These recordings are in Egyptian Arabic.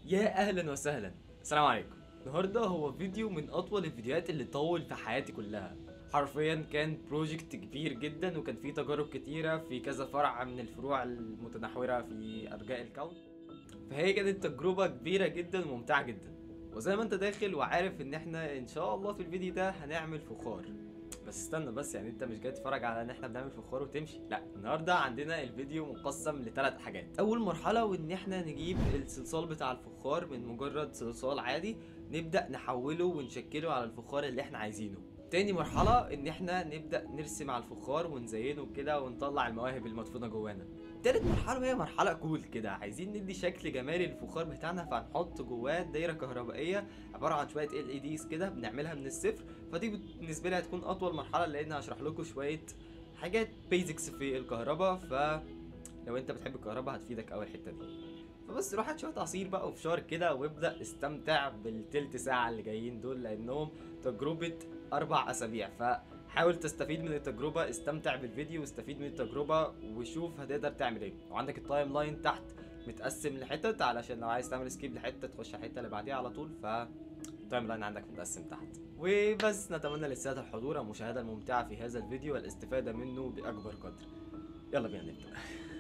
يا اهلا وسهلا السلام عليكم النهارده هو فيديو من اطول الفيديوهات اللي طول في حياتي كلها حرفيا كان بروجكت كبير جدا وكان فيه تجارب كتيره في كذا فرع من الفروع المتنحوره في ارجاء الكون فهي كانت تجربه كبيره جدا وممتعه جدا وزي ما انت داخل وعارف ان احنا ان شاء الله في الفيديو ده هنعمل فخار بس استنى بس يعني انت مش جاي تتفرج على ان احنا بنعمل فخار وتمشي لا النهارده عندنا الفيديو مقسم لثلاث حاجات اول مرحله وان احنا نجيب الصلصال بتاع الفخار من مجرد صلصال عادي نبدا نحوله ونشكله على الفخار اللي احنا عايزينه تاني مرحلة إن إحنا نبدأ نرسم على الفخار ونزينه كده ونطلع المواهب المدفونة جوانا. تالت مرحلة وهي مرحلة كول كده، عايزين ندي شكل جمالي للفخار بتاعنا فهنحط جواه دايرة كهربائية عبارة عن شوية ال اي ديز كده بنعملها من الصفر، فدي بالنسبة لي هتكون أطول مرحلة لأن هشرح لكم شوية حاجات بيزكس في الكهرباء ف لو أنت بتحب الكهرباء هتفيدك أوي الحتة دي. فبس روح هات شويه عصير بقى وفشار كده وابدا استمتع بالتلت ساعه اللي جايين دول لانهم تجربه اربع اسابيع فحاول تستفيد من التجربه استمتع بالفيديو واستفيد من التجربه وشوف هتقدر تعمل ايه وعندك التايم لاين تحت متقسم لحتت علشان لو عايز تعمل سكيب لحته تخش على الحته اللي بعديها على طول ف التايم لاين عندك متقسم تحت وبس نتمنى للساده الحضور والمشاهده الممتعه في هذا الفيديو والاستفاده منه باكبر قدر يلا بينا نبدا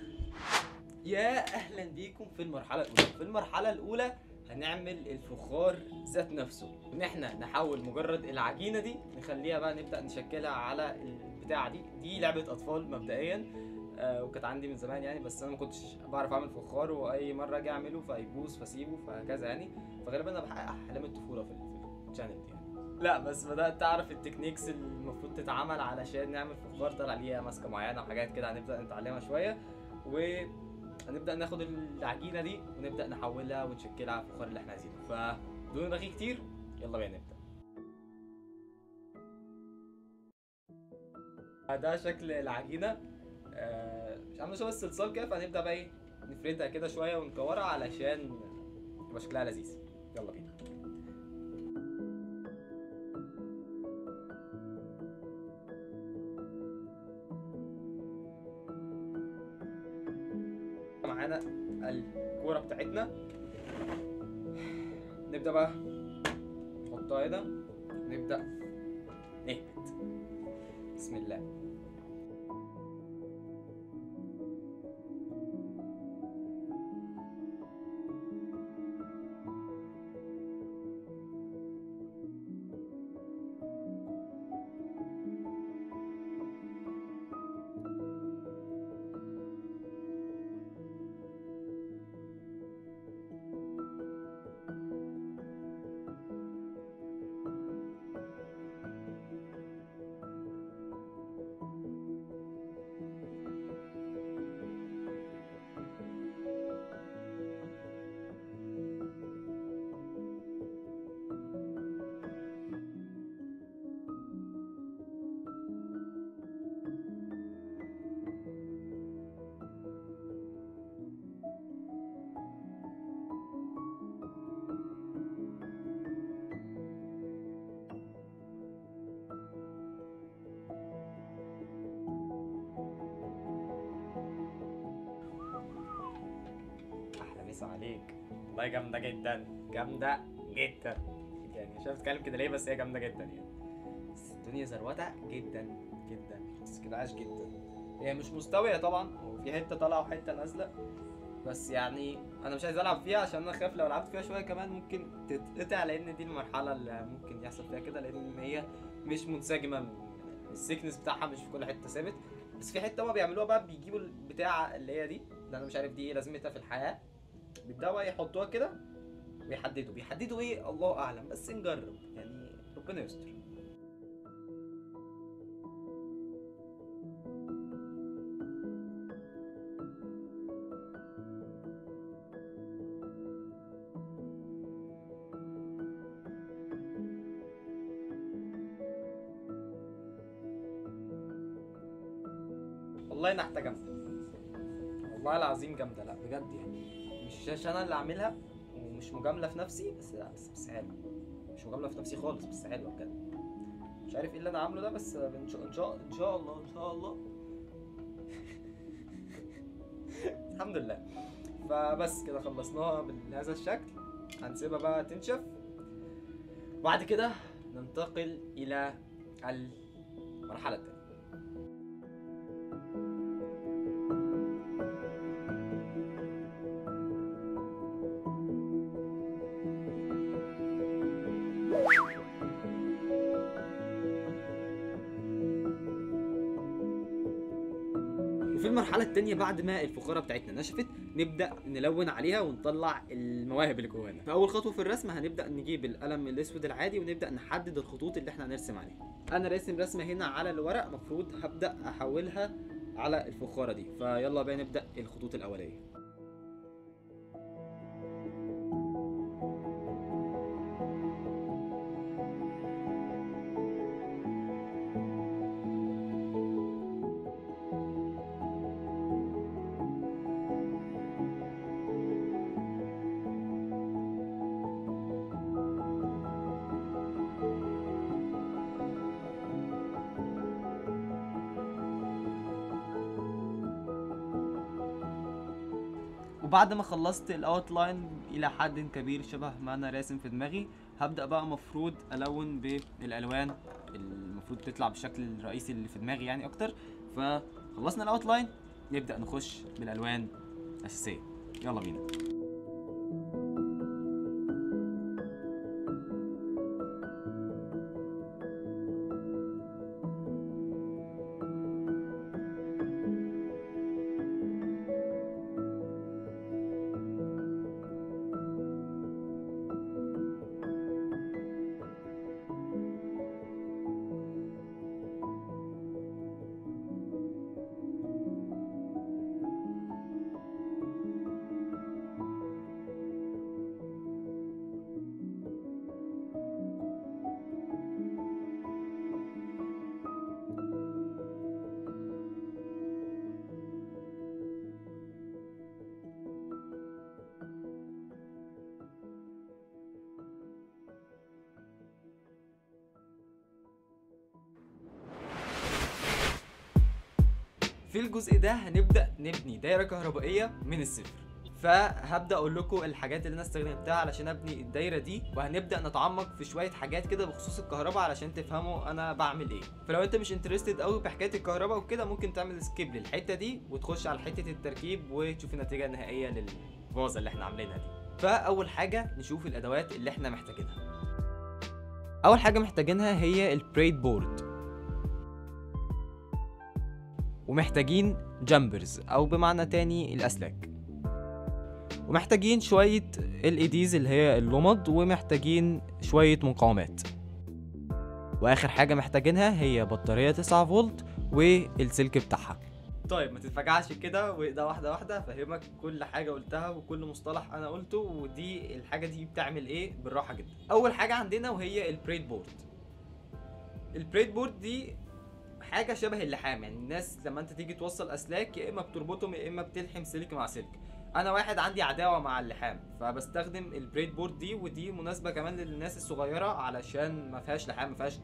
يا اهلا بيكم في المرحله الاولى في المرحله الاولى هنعمل الفخار ذات نفسه ان احنا نحول مجرد العجينه دي نخليها بقى نبدا نشكلها على البتاعه دي دي لعبه اطفال مبدئيا آه وكانت عندي من زمان يعني بس انا ما كنتش بعرف اعمل فخار واي مره اجي اعمله فيبوظ فاسيبه فهكذا يعني فغالبا انا بحقق احلام الطفوله في في الشانل دي يعني لا بس بدات اعرف التكنيكس اللي المفروض تتعمل علشان نعمل فخار طلع ليها ماسكه معينه وحاجات كده هنبدا نتعلمها شويه و هنبدا ناخد العجينه دي ونبدا نحولها ونشكلها على الفخار اللي احنا عايزينه فدون رغي كتير يلا بينا نبدا ده شكل العجينه آه، مش عامله شبه الصلصال كده فهنبدا بقى ايه نفردها كده شويه ونكورها علشان يبقى شكلها لذيذ يلا بينا معانا الكوره بتاعتنا نبدا بقى نحطها هنا نبدا نهبط بسم الله احلى مسا عليك والله جامده جدا جامده جدا يعني مش عارف اتكلم كده ليه بس هي جامده جدا يعني بس الدنيا زروطه جدا جدا بس كده عاش جدا هي مش مستويه طبعا وفي حته طالعه وحته نازله بس يعني انا مش عايز العب فيها عشان انا خايف لو لعبت فيها شويه كمان ممكن تتقطع لان دي المرحله اللي ممكن يحصل فيها كده لان هي مش منسجمه السيكنس بتاعها مش في كل حته ثابت بس في حته هما بيعملوها بقى بيجيبوا البتاعه اللي هي دي اللي انا مش عارف دي ايه لازمتها في الحياه بيبداوا بقى يحطوها كده ويحددوا بيحددوا ايه الله اعلم بس نجرب يعني ربنا يستر والله نحتة جامدة والله العظيم جامدة لا بجد يعني مش عشان انا اللي عاملها ومش مجاملة في نفسي بس لا بس بس حلوة مش مجاملة في نفسي خالص بس حلوة بجد مش عارف ايه اللي انا عامله ده بس ان شاء ان شاء ان شاء الله ان شاء الله الحمد لله فبس كده خلصناها بهذا الشكل هنسيبها بقى تنشف وبعد كده ننتقل الى المرحله الثانيه وفي المرحلة التانية بعد ما الفخارة بتاعتنا نشفت نبدأ نلون عليها ونطلع المواهب اللي جوانا. فأول خطوة في الرسم هنبدأ نجيب القلم الأسود العادي ونبدأ نحدد الخطوط اللي احنا هنرسم عليها. أنا راسم رسمة هنا على الورق مفروض هبدأ أحولها على الفخارة دي، فيلا بقى نبدأ الخطوط الأولية. وبعد ما خلصت الاوتلاين الى حد كبير شبه ما انا راسم في دماغي هبدا بقى مفروض الون بالالوان المفروض تطلع بالشكل الرئيسي اللي في دماغي يعني اكتر فخلصنا الاوتلاين نبدا نخش بالالوان الاساسيه يلا بينا في الجزء ده هنبدا نبني دايره كهربائيه من الصفر فهبدا اقول لكم الحاجات اللي انا استخدمتها علشان ابني الدايره دي وهنبدا نتعمق في شويه حاجات كده بخصوص الكهرباء علشان تفهموا انا بعمل ايه فلو انت مش انترستد قوي بحكايه الكهرباء وكده ممكن تعمل سكيب للحته دي وتخش على حته التركيب وتشوف النتيجه النهائيه للفازه اللي احنا عاملينها دي فاول حاجه نشوف الادوات اللي احنا محتاجينها اول حاجه محتاجينها هي البريد بورد ومحتاجين جامبرز او بمعنى تاني الاسلاك ومحتاجين شوية LEDs اللي هي اللمض ومحتاجين شوية مقاومات واخر حاجة محتاجينها هي بطارية 9 فولت والسلك بتاعها طيب ما تتفجعش كده واهدى واحدة واحدة افهمك كل حاجة قلتها وكل مصطلح انا قلته ودي الحاجة دي بتعمل ايه بالراحة جدا اول حاجة عندنا وهي البريد بورد البريد بورد دي حاجه شبه اللحام يعني الناس لما انت تيجي توصل اسلاك يا اما بتربطهم يا اما بتلحم سلك مع سلك انا واحد عندي عداوه مع اللحام فبستخدم البريد بورد دي ودي مناسبه كمان للناس الصغيره علشان ما فيهاش لحام ما فيهاش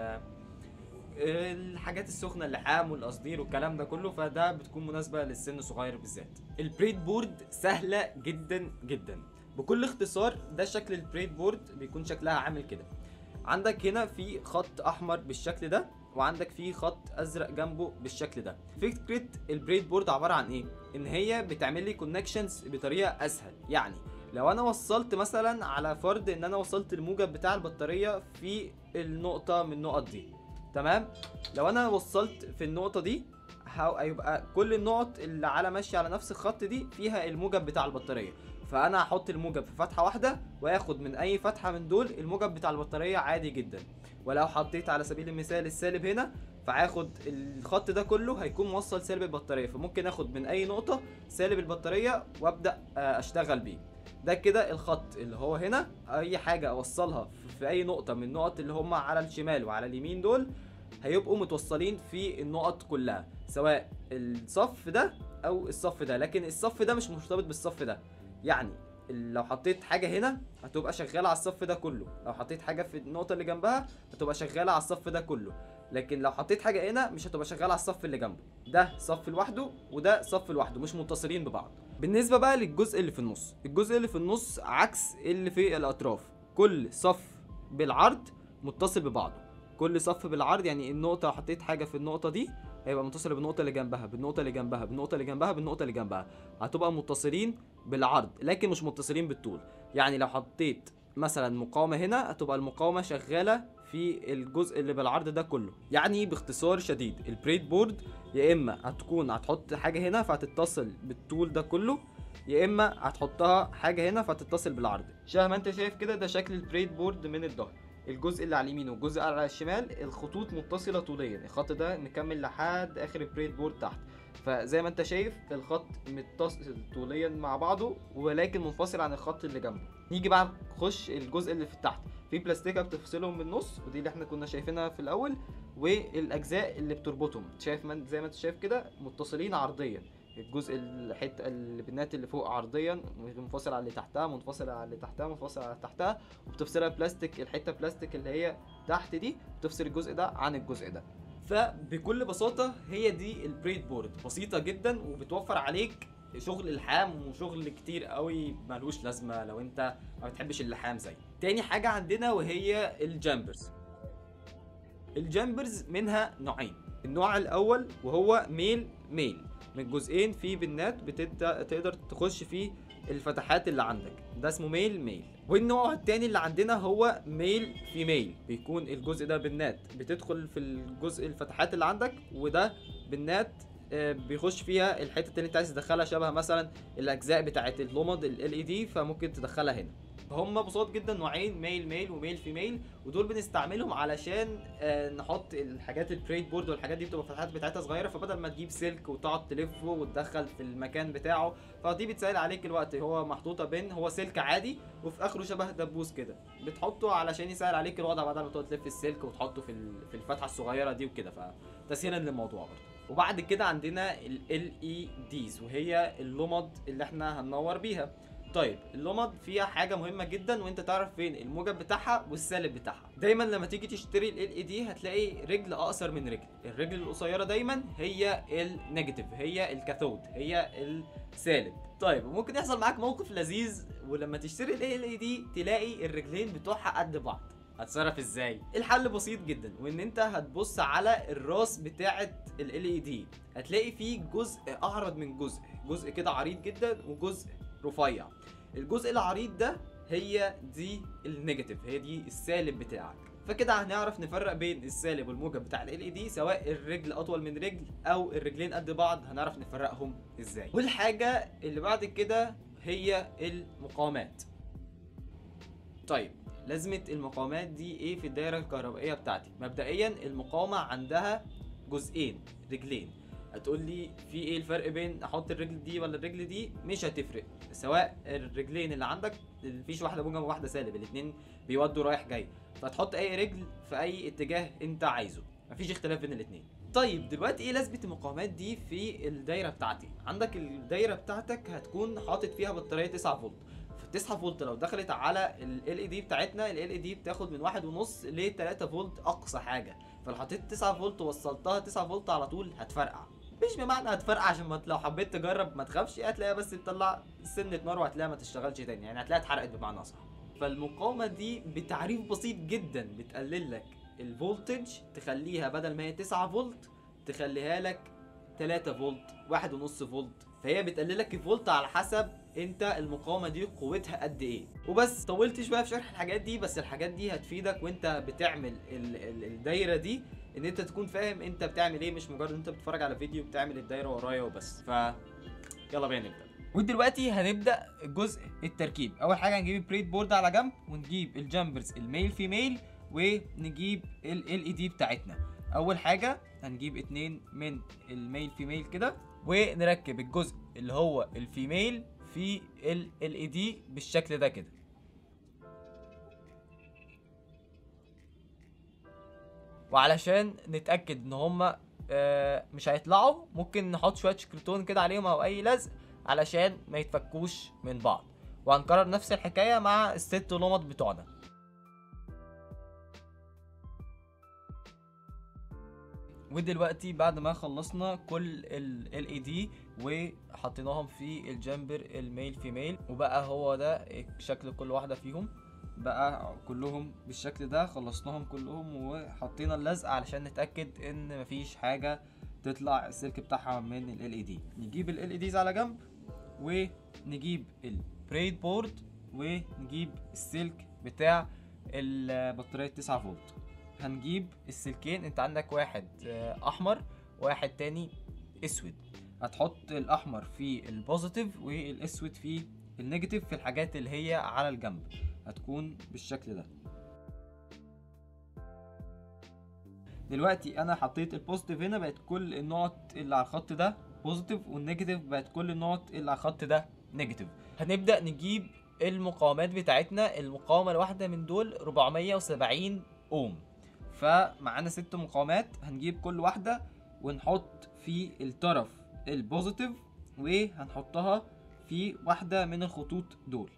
الحاجات السخنه اللحام والقصدير والكلام ده كله فده بتكون مناسبه للسن الصغير بالذات البريد بورد سهله جدا جدا بكل اختصار ده شكل البريد بورد بيكون شكلها عامل كده عندك هنا في خط احمر بالشكل ده وعندك فيه خط ازرق جنبه بالشكل ده فكره البريد بورد عباره عن ايه ان هي بتعمل لي كونكشنز بطريقه اسهل يعني لو انا وصلت مثلا على فرض ان انا وصلت الموجب بتاع البطاريه في النقطه من النقط دي تمام لو انا وصلت في النقطه دي هيبقى كل النقط اللي على ماشيه على نفس الخط دي فيها الموجب بتاع البطاريه فانا هحط الموجب في فتحه واحده واخد من اي فتحه من دول الموجب بتاع البطاريه عادي جدا ولو حطيت على سبيل المثال السالب هنا فهاخد الخط ده كله هيكون موصل سالب البطاريه فممكن اخد من اي نقطه سالب البطاريه وابدا اشتغل بيه ده كده الخط اللي هو هنا اي حاجه اوصلها في اي نقطه من النقط اللي هم على الشمال وعلى اليمين دول هيبقوا متوصلين في النقط كلها سواء الصف ده او الصف ده لكن الصف ده مش مرتبط بالصف ده يعني لو حطيت حاجه هنا هتبقى شغاله على الصف ده كله لو حطيت حاجه في النقطه اللي جنبها هتبقى شغاله على الصف ده كله لكن لو حطيت حاجه هنا مش هتبقى شغاله على الصف اللي جنبه ده صف لوحده وده صف لوحده مش متصلين ببعض بالنسبه بقى للجزء اللي في النص الجزء اللي في النص عكس اللي في الاطراف كل صف بالعرض متصل ببعضه كل صف بالعرض يعني النقطه لو حطيت حاجه في النقطه دي هيبقى متصله بالنقطه اللي جنبها بالنقطه اللي جنبها بالنقطه اللي جنبها بالنقطه اللي جنبها هتبقى متصلين بالعرض لكن مش متصلين بالطول يعني لو حطيت مثلا مقاومه هنا هتبقى المقاومه شغاله في الجزء اللي بالعرض ده كله يعني باختصار شديد البريد بورد يا اما هتكون هتحط حاجه هنا فهتتصل بالطول ده كله يا اما هتحطها حاجه هنا فهتتصل بالعرض شبه ما انت شايف كده ده شكل البريد بورد من الظهر الجزء اللي على اليمين والجزء اللي على الشمال الخطوط متصله طوليا الخط ده مكمل لحد اخر البريد بورد تحت فزي ما انت شايف الخط متصل طوليا مع بعضه ولكن منفصل عن الخط اللي جنبه نيجي بقى نخش الجزء اللي في تحت في بلاستيكه بتفصلهم من النص ودي اللي احنا كنا شايفينها في الاول والاجزاء اللي بتربطهم شايف من زي ما انت شايف كده متصلين عرضيا الجزء الحته البنات اللي فوق عرضيا منفصل على اللي تحتها منفصل على اللي تحتها منفصل على اللي تحتها وبتفصلها بلاستيك الحته بلاستيك اللي هي تحت دي بتفصل الجزء ده عن الجزء ده فبكل بساطه هي دي البريد بورد بسيطه جدا وبتوفر عليك شغل الحام وشغل كتير قوي ملوش لازمه لو انت ما بتحبش اللحام زي تاني حاجه عندنا وهي الجامبرز الجامبرز منها نوعين النوع الاول وهو ميل ميل من جزئين في بنات بتبدا تقدر تخش فيه الفتحات اللي عندك ده اسمه ميل ميل والنوع التاني اللي عندنا هو ميل في ميل بيكون الجزء ده بنات بتدخل في الجزء الفتحات اللي عندك وده بنات آه، بيخش فيها الحته اللي انت عايز تدخلها شبه مثلا الاجزاء بتاعه اللمض ال اي دي فممكن تدخلها هنا هم بساط جدا نوعين ميل ميل وميل في ميل ودول بنستعملهم علشان آه، نحط الحاجات البريد بورد والحاجات دي بتبقى فتحات بتاعتها صغيره فبدل ما تجيب سلك وتقعد تلفه وتدخل في المكان بتاعه فدي بتسهل عليك الوقت هو محطوطه بين هو سلك عادي وفي اخره شبه دبوس كده بتحطه علشان يسهل عليك الوضع بدل ما تقعد تلف السلك وتحطه في ال- في الفتحه الصغيره دي وكده فتسهيلا للموضوع برضه وبعد كده عندنا ال LEDs وهي اللمض اللي احنا هننور بيها طيب اللمض فيها حاجه مهمه جدا وانت تعرف فين الموجب بتاعها والسالب بتاعها دايما لما تيجي تشتري ال LED هتلاقي رجل اقصر من رجل الرجل القصيره دايما هي النيجاتيف هي الكاثود هي السالب طيب ممكن يحصل معاك موقف لذيذ ولما تشتري ال LED تلاقي الرجلين بتوعها قد بعض هتصرف ازاي الحل بسيط جدا وان انت هتبص على الراس بتاعه ال LED هتلاقي فيه جزء اعرض من جزء جزء كده عريض جدا وجزء رفيع الجزء العريض ده هي دي النيجاتيف هي دي السالب بتاعك فكده هنعرف نفرق بين السالب والموجب بتاع ال LED سواء الرجل اطول من رجل او الرجلين قد بعض هنعرف نفرقهم ازاي والحاجه اللي بعد كده هي المقاومات طيب لازمة المقاومات دي ايه في الدايرة الكهربائية بتاعتي مبدئيا المقاومة عندها جزئين رجلين هتقول لي في ايه الفرق بين احط الرجل دي ولا الرجل دي مش هتفرق سواء الرجلين اللي عندك مفيش واحده موجب وواحده سالب الاتنين بيودوا رايح جاي فتحط اي رجل في اي اتجاه انت عايزه مفيش اختلاف بين الاتنين طيب دلوقتي ايه لازمه المقاومات دي في الدايره بتاعتي عندك الدايره بتاعتك هتكون حاطط فيها بطاريه 9 فولت ف 9 فولت لو دخلت على ال ال دي بتاعتنا ال ال دي بتاخد من واحد ونص ل 3 فولت اقصى حاجه فلو حطيت 9 فولت ووصلتها 9 فولت على طول هتفرقع مش بمعنى هتفرقع عشان ما لو حبيت تجرب ما تخافش هتلاقيها بس بتطلع سنة نار وهتلاقيها ما تشتغلش تاني يعني هتلاقيها اتحرقت بمعنى اصح فالمقاومة دي بتعريف بسيط جدا بتقلل لك الفولتج تخليها بدل ما هي 9 فولت تخليها لك 3 فولت واحد ونص فولت فهي بتقلل لك الفولت على حسب انت المقاومه دي قوتها قد ايه وبس طولت شويه في شرح الحاجات دي بس الحاجات دي هتفيدك وانت بتعمل ال ال الدايره دي ان انت تكون فاهم انت بتعمل ايه مش مجرد انت بتتفرج على فيديو بتعمل الدايره ورايا وبس ف يلا بينا نبدا ودلوقتي هنبدا جزء التركيب اول حاجه هنجيب البريد بورد على جنب ونجيب الجامبرز الميل في ميل ونجيب ال ال دي بتاعتنا اول حاجه هنجيب اتنين من الميل في ميل كده ونركب الجزء اللي هو الفيميل في ال ال دي بالشكل ده كده وعلشان نتاكد ان هما آه، مش هيطلعوا ممكن نحط شويه شكرتون كده عليهم او اي لزق علشان ما يتفكوش من بعض وهنكرر نفس الحكايه مع الست لمط بتوعنا ودلوقتي بعد ما خلصنا كل ال LED وحطيناهم في الجامبر الميل فيميل وبقى هو ده شكل كل واحدة فيهم بقى كلهم بالشكل ده خلصناهم كلهم وحطينا اللزق علشان نتأكد ان مفيش حاجة تطلع السلك بتاعها من ال LED نجيب ال LEDs على جنب ونجيب البريد بورد ونجيب السلك بتاع البطارية 9 فولت هنجيب السلكين انت عندك واحد آه، احمر واحد تاني اسود هتحط الاحمر في البوزيتيف والاسود في النيجاتيف في الحاجات اللي هي على الجنب هتكون بالشكل ده دلوقتي انا حطيت البوزيتيف هنا بقت كل النقط اللي على الخط ده بوزيتيف والنيجاتيف بقت كل النقط اللي على الخط ده نيجاتيف هنبدا نجيب المقاومات بتاعتنا المقاومه الواحده من دول 470 اوم فمعانا ست مقاومات هنجيب كل واحده ونحط في الطرف البوزيتيف وهنحطها في واحده من الخطوط دول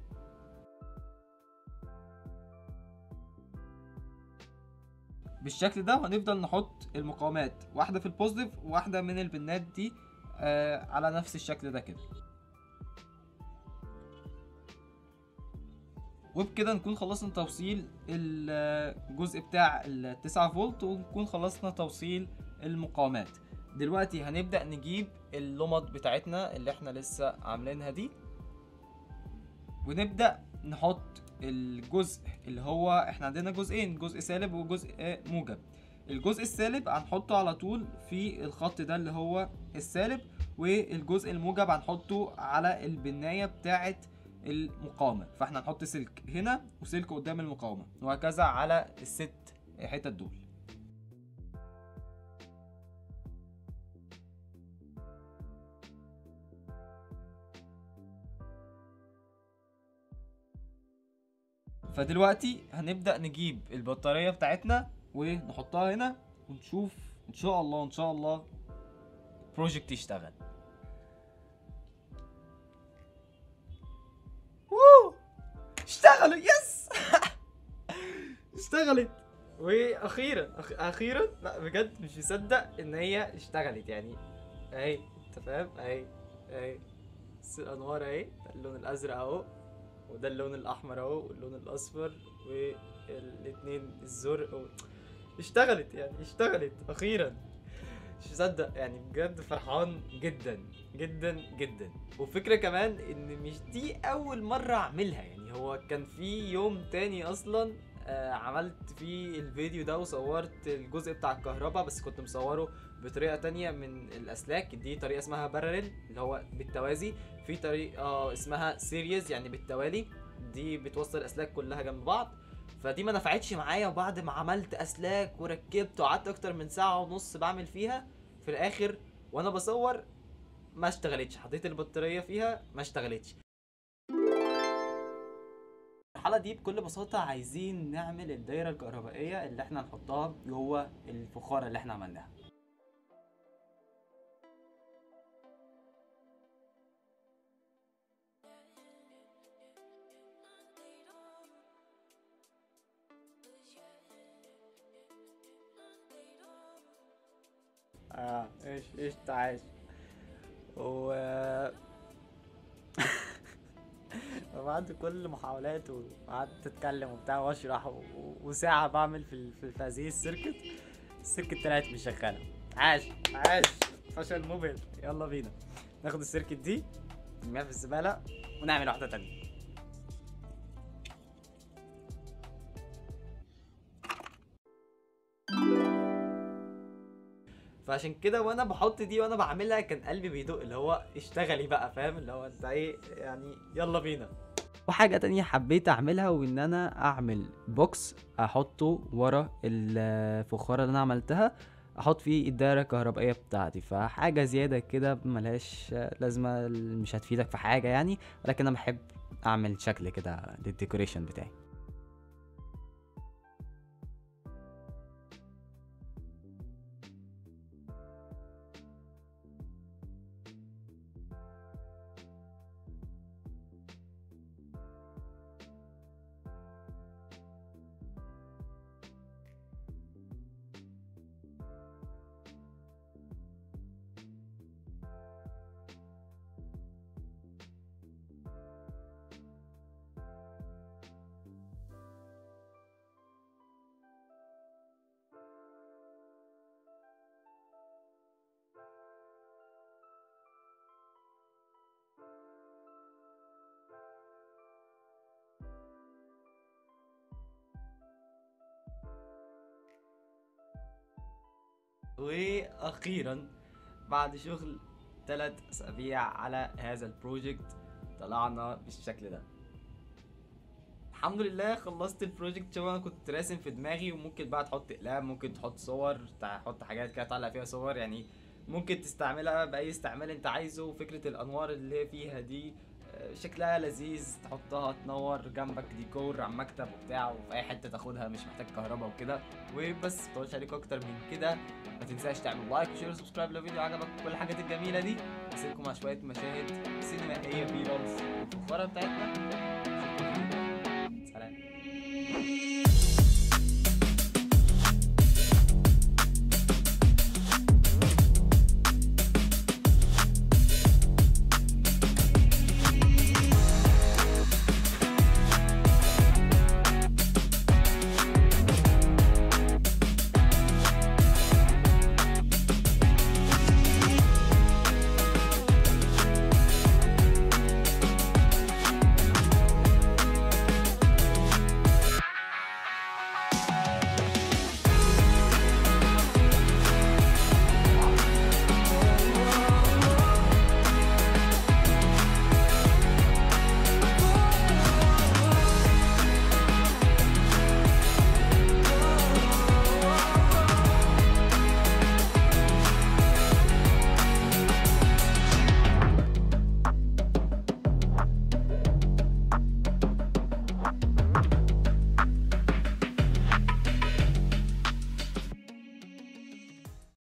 بالشكل ده وهنفضل نحط المقاومات واحده في البوزيتيف وواحده من البنات دي آه على نفس الشكل ده كده وبكده نكون خلصنا توصيل الجزء بتاع ال 9 فولت ونكون خلصنا توصيل المقاومات دلوقتي هنبدأ نجيب اللمض بتاعتنا اللي احنا لسه عاملينها دي ونبدأ نحط الجزء اللي هو احنا عندنا جزئين جزء سالب وجزء موجب الجزء السالب هنحطه على طول في الخط ده اللي هو السالب والجزء الموجب هنحطه على البناية بتاعة المقاومة فاحنا هنحط سلك هنا وسلك قدام المقاومة وهكذا على الست حتت دول فدلوقتي هنبدأ نجيب البطارية بتاعتنا ونحطها هنا ونشوف ان شاء الله ان شاء الله البروجكت يشتغل ووو اشتغلوا يس اشتغلت واخيرا أخ... اخيرا لا بجد مش مصدق ان هي اشتغلت يعني اهي انت فاهم اهي اهي بس الانوار اهي ده اللون الازرق اهو وده اللون الاحمر اهو واللون الاصفر والاتنين الزرق و... اشتغلت يعني اشتغلت اخيرا مش مصدق يعني بجد فرحان جدا جدا جدا وفكرة كمان ان مش دي اول مرة اعملها يعني هو كان في يوم تاني اصلا آه عملت فيه الفيديو ده وصورت الجزء بتاع الكهرباء بس كنت مصوره بطريقة تانية من الاسلاك دي طريقة اسمها بارلل اللي هو بالتوازي في طريقة اسمها سيريز يعني بالتوالي دي بتوصل الاسلاك كلها جنب بعض فدي ما نفعتش معايا وبعد ما عملت اسلاك وركبت وقعدت اكتر من ساعه ونص بعمل فيها في الاخر وانا بصور ما اشتغلتش حطيت البطاريه فيها ما اشتغلتش الحلقه دي بكل بساطه عايزين نعمل الدايره الكهربائيه اللي احنا هنحطها جوه الفخاره اللي احنا عملناها اه ايش ايش تعايش و بعد كل محاولات وقعدت اتكلم وبتاع واشرح و... وساعة بعمل في ال... في هذه السيركت السيركت طلعت مش شغالة عاش عاش فشل مبهر يلا بينا ناخد السيركت دي نرميها في الزبالة ونعمل واحدة تانية فعشان كده وانا بحط دي وانا بعملها كان قلبي بيدق اللي هو اشتغلي بقى فاهم اللي هو انت ايه يعني يلا بينا وحاجة تانية حبيت اعملها وان انا اعمل بوكس احطه ورا الفخارة اللي انا عملتها احط فيه الدايرة الكهربائية بتاعتي فحاجة زيادة كده ملهاش لازمة مش هتفيدك في حاجة يعني ولكن انا بحب اعمل شكل كده للديكوريشن بتاعي واخيرا بعد شغل ثلاث اسابيع على هذا البروجكت طلعنا بالشكل ده الحمد لله خلصت البروجكت شبه انا كنت راسم في دماغي وممكن بقى تحط اقلام ممكن تحط صور تحط حاجات كده تعلق فيها صور يعني ممكن تستعملها باي استعمال انت عايزه فكره الانوار اللي هي فيها دي آه، شكلها لذيذ تحطها تنور جنبك ديكور على المكتب وبتاع وفي اي حته تاخدها مش محتاج كهرباء وكده وبس مطولش عليكم اكتر من كده ما تنساش تعمل لايك وشير وسبسكرايب لو فيديو عجبك كل الحاجات الجميله دي اسيبكم مع شويه مشاهد سينمائيه في رمز الفخاره بتاعتنا